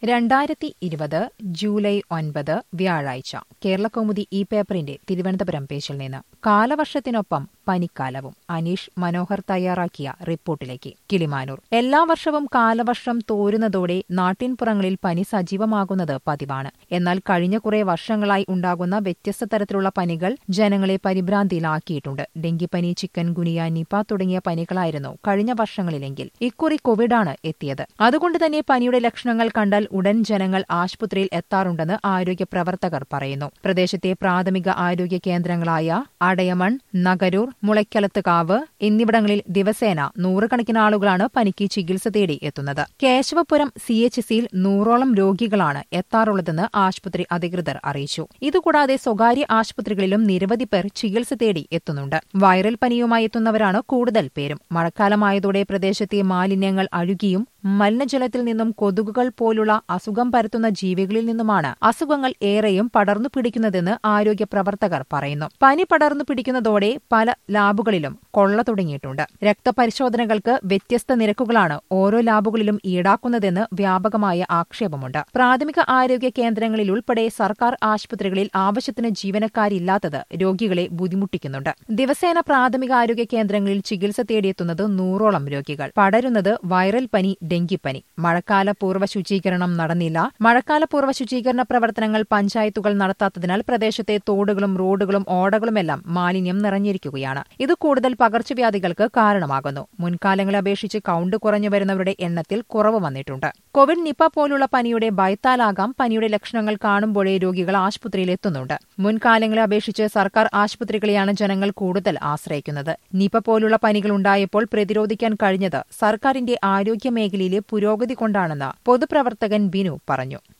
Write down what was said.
രണ്ടായിരത്തി ഇരുപത് ജൂലൈ ഒൻപത് വ്യാഴാഴ്ച കേരളകൗമുദി ഈ പേപ്പറിന്റെ തിരുവനന്തപുരം പേജിൽ നിന്ന് കാലവർഷത്തിനൊപ്പം പനിക്കാലവും അനീഷ് മനോഹർ തയ്യാറാക്കിയ റിപ്പോർട്ടിലേക്ക് കിളിമാനൂർ എല്ലാ വർഷവും കാലവർഷം തോരുന്നതോടെ നാട്ടിൻപുറങ്ങളിൽ പനി സജീവമാകുന്നത് പതിവാണ് എന്നാൽ കഴിഞ്ഞ കുറെ വർഷങ്ങളായി ഉണ്ടാകുന്ന വ്യത്യസ്ത തരത്തിലുള്ള പനികൾ ജനങ്ങളെ പരിഭ്രാന്തിയിലാക്കിയിട്ടുണ്ട് ഡെങ്കിപ്പനി ചിക്കൻ ഗുനിയ നിപ തുടങ്ങിയ പനികളായിരുന്നു കഴിഞ്ഞ വർഷങ്ങളിലെങ്കിൽ ഇക്കുറി കോവിഡാണ് എത്തിയത് അതുകൊണ്ട് തന്നെ പനിയുടെ ലക്ഷണങ്ങൾ കണ്ടാൽ ഉടൻ ജനങ്ങൾ ആശുപത്രിയിൽ എത്താറുണ്ടെന്ന് ആരോഗ്യ പ്രവർത്തകർ പറയുന്നു പ്രദേശത്തെ പ്രാഥമിക ആരോഗ്യ കേന്ദ്രങ്ങളായ അടയമൺ നഗരൂർ മുളയ്ക്കലത്തുകാവ് എന്നിവിടങ്ങളിൽ ദിവസേന നൂറുകണക്കിന് ആളുകളാണ് പനിക്ക് ചികിത്സ തേടി എത്തുന്നത് കേശവപുരം സി എച്ച് സിയിൽ നൂറോളം രോഗികളാണ് എത്താറുള്ളതെന്ന് ആശുപത്രി അധികൃതർ അറിയിച്ചു ഇതുകൂടാതെ സ്വകാര്യ ആശുപത്രികളിലും നിരവധി പേർ ചികിത്സ തേടി എത്തുന്നുണ്ട് വൈറൽ പനിയുമായി എത്തുന്നവരാണ് കൂടുതൽ പേരും മഴക്കാലമായതോടെ പ്രദേശത്തെ മാലിന്യങ്ങൾ അഴുകിയും മലിനജലത്തിൽ നിന്നും കൊതുകുകൾ പോലുള്ള അസുഖം പരത്തുന്ന ജീവികളിൽ നിന്നുമാണ് അസുഖങ്ങൾ ഏറെയും പടർന്നു പിടിക്കുന്നതെന്ന് ആരോഗ്യ പ്രവർത്തകർ പറയുന്നു പനി പടർന്നു പിടിക്കുന്നതോടെ പല ലാബുകളിലും കൊള്ള തുടങ്ങിയിട്ടുണ്ട് രക്തപരിശോധനകൾക്ക് വ്യത്യസ്ത നിരക്കുകളാണ് ഓരോ ലാബുകളിലും ഈടാക്കുന്നതെന്ന് വ്യാപകമായ ആക്ഷേപമുണ്ട് പ്രാഥമിക ആരോഗ്യ കേന്ദ്രങ്ങളിൽ ഉൾപ്പെടെ സർക്കാർ ആശുപത്രികളിൽ ആവശ്യത്തിന് ജീവനക്കാരില്ലാത്തത് രോഗികളെ ബുദ്ധിമുട്ടിക്കുന്നുണ്ട് ദിവസേന പ്രാഥമിക ആരോഗ്യ കേന്ദ്രങ്ങളിൽ ചികിത്സ തേടിയെത്തുന്നത് നൂറോളം രോഗികൾ പടരുന്നത് വൈറൽ പനി ഡെങ്കിപ്പനി മഴക്കാല പൂർവ്വ ശുചീകരണം നടന്നില്ല മഴക്കാല പൂർവ്വ ശുചീകരണ പ്രവർത്തനങ്ങൾ പഞ്ചായത്തുകൾ നടത്താത്തതിനാൽ പ്രദേശത്തെ തോടുകളും റോഡുകളും ഓടകളുമെല്ലാം മാലിന്യം നിറഞ്ഞിരിക്കുകയാണ് ഇത് കൂടുതൽ പകർച്ചവ്യാധികൾക്ക് കാരണമാകുന്നു മുൻകാലങ്ങളെ അപേക്ഷിച്ച് കൌണ്ട് കുറഞ്ഞു വരുന്നവരുടെ എണ്ണത്തിൽ കുറവ് വന്നിട്ടുണ്ട് കോവിഡ് നിപ പോലുള്ള പനിയുടെ ഭയത്താലാകാം പനിയുടെ ലക്ഷണങ്ങൾ കാണുമ്പോഴേ രോഗികൾ ആശുപത്രിയിൽ എത്തുന്നുണ്ട് മുൻകാലങ്ങളെ അപേക്ഷിച്ച് സർക്കാർ ആശുപത്രികളെയാണ് ജനങ്ങൾ കൂടുതൽ ആശ്രയിക്കുന്നത് നിപ പോലുള്ള പനികൾ ഉണ്ടായപ്പോൾ പ്രതിരോധിക്കാൻ കഴിഞ്ഞത് സർക്കാരിന്റെ ആരോഗ്യ മേഖലയിലെ പുരോഗതി കൊണ്ടാണെന്ന് പൊതുപ്രവർത്തകൻ ബിനു പറഞ്ഞു